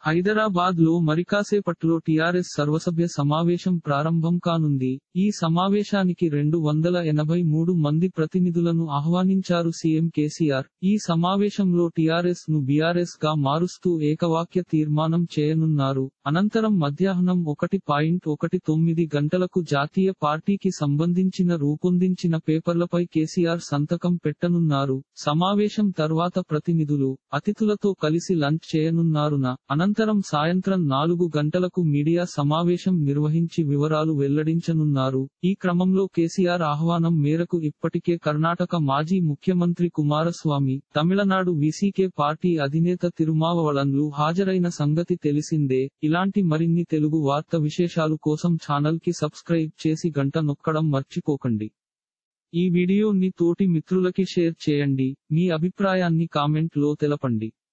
హైదరాబాద్ లో మరికాసేపట్లో టీఆర్ఎస్ సర్వసభ్య సమావేశం ప్రారంభం కానుంది ఈ సమావేశానికి రెండు వందల ఎనభై మూడు మంది ప్రతినిధులను ఆహ్వానించారు సీఎం కేసీఆర్ ఈ సమావేశంలో టీఆర్ఎస్ ను బీఆర్ఎస్ గా మారుస్తూ ఏకవాక్య తీర్మానం చేయనున్నారు అనంతరం మధ్యాహ్నం ఒకటి పాయింట్ ఒకటి తొమ్మిది గంటలకు జాతీయ పార్టీకి సంబంధించిన రూపొందించిన పేపర్లపై కేసీఆర్ సంతకం పెట్టనున్నారు సమావేశం తర్వాత ప్రతినిధులు అతిథులతో కలిసి లంచ్ చేయనున్నారున అనంతరం సాయంత్రం నాలుగు గంటలకు మీడియా సమావేశం నిర్వహించి వివరాలు వెల్లడించనున్నారు ఈ క్రమంలో కేసీఆర్ ఆహ్వానం మేరకు ఇప్పటికే కర్ణాటక మాజీ ముఖ్యమంత్రి కుమారస్వామి తమిళనాడు వీసీకే పార్టీ అధినేత తిరుమావళన్లు హాజరైన సంగతి తెలిసిందే ఇలాంటి మరిన్ని తెలుగు వార్త విశేషాలు కోసం ఛానల్ కి సబ్స్క్రైబ్ చేసి గంట నొక్కడం మర్చిపోకండి ఈ వీడియోని తోటి మిత్రులకి షేర్ చేయండి మీ అభిప్రాయాన్ని కామెంట్ లో తెలపండి